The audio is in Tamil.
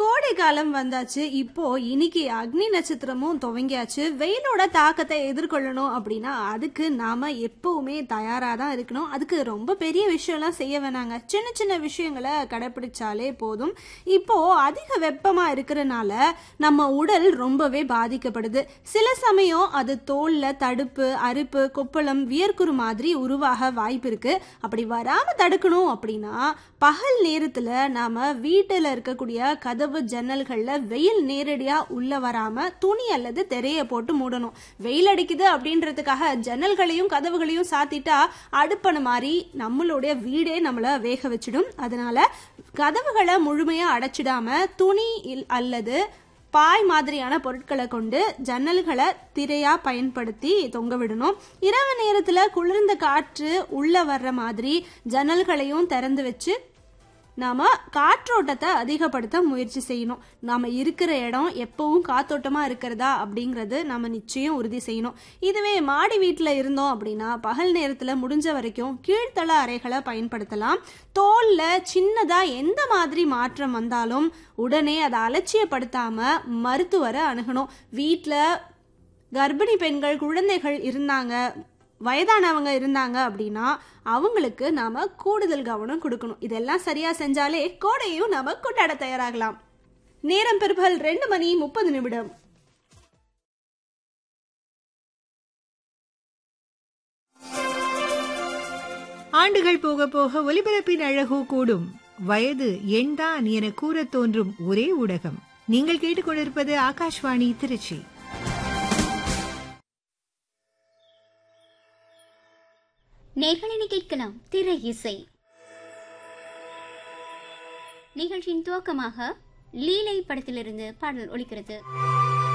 கோடை காலம் வந்தாச்சு இப்போ இன்னைக்கு அக்னி நட்சத்திரமும் துவங்கியாச்சு வெயிலோட தாக்கத்தை எதிர்கொள்ளணும் அப்படின்னா அதுக்கு நாம எப்பவுமே தயாரா தான் இருக்கணும் அதுக்கு ரொம்ப பெரிய விஷயம்லாம் செய்ய வேணாங்க சின்ன சின்ன விஷயங்களை கடைபிடிச்சாலே போதும் இப்போ அதிக வெப்பமா இருக்கிறனால நம்ம உடல் ரொம்பவே பாதிக்கப்படுது சில சமயம் அது தோல்ல தடுப்பு அரிப்பு கொப்பளம் வியர்க்குரு மாதிரி உருவாக வாய்ப்பு இருக்கு அப்படி வராம தடுக்கணும் அப்படின்னா பகல் நேரத்துல நாம வீட்டுல இருக்கக்கூடிய கதவு ஜன்னல்கள்ல வெயில் நேரடியா உள்ள வராம துணி அல்லது திரைய போட்டு மூடணும் வெயில் அடிக்குது அப்படின்றதுக்காக ஜன்னல்களையும் கதவுகளையும் சாத்திட்டா அடுப்பன மாதிரி நம்மளுடைய வீடே நம்மள வேக வச்சிடும் அதனால கதவுகளை முழுமையா அடைச்சிடாம துணி இல்- அல்லது பாய் மாதிரியான பொருட்களை கொண்டு ஜன்னல்களை திரையா பயன்படுத்தி தொங்க விடணும் இரவு நேரத்துல குளிர்ந்த காற்று உள்ள வர்ற மாதிரி ஜன்னல்களையும் திறந்து வச்சு நாம காற்றோட்டத்தை அதிகப்படுத்த முயற்சி செய்யணும் நாம இருக்கிற இடம் எப்பவும் காத்தோட்டமா இருக்கிறதா அப்படிங்கறது நம்ம நிச்சயம் உறுதி செய்யணும் இதுவே மாடி வீட்டில் இருந்தோம் அப்படின்னா பகல் நேரத்துல முடிஞ்ச வரைக்கும் கீழ்த்தள அறைகளை பயன்படுத்தலாம் தோல்ல சின்னதா எந்த மாதிரி மாற்றம் வந்தாலும் உடனே அதை அலட்சியப்படுத்தாம மருத்துவரை அணுகணும் வீட்டில் கர்ப்பிணி பெண்கள் குழந்தைகள் இருந்தாங்க வயதானவங்க இருந்தாங்க அப்படின்னா அவங்களுக்கு நாம கூடுதல் கவனம் கொடுக்கணும் இதெல்லாம் சரியா செஞ்சாலே கோடையும் நாம கொண்டாட தயாராகலாம் நேரம் பிற்பகல் ரெண்டு மணி முப்பது நிமிடம் ஆண்டுகள் போக போக ஒலிபரப்பின் அழகு கூடும் வயது எண்தான் என கூறத் தோன்றும் ஒரே ஊடகம் நீங்கள் கேட்டுக்கொண்டிருப்பது ஆகாஷ்வாணி திருச்சி நேர்களினை கேட்கலாம் திரை இசை நிகழ்ச்சியின் துவக்கமாக லீலை படத்திலிருந்து பாடல் ஒலிக்கிறது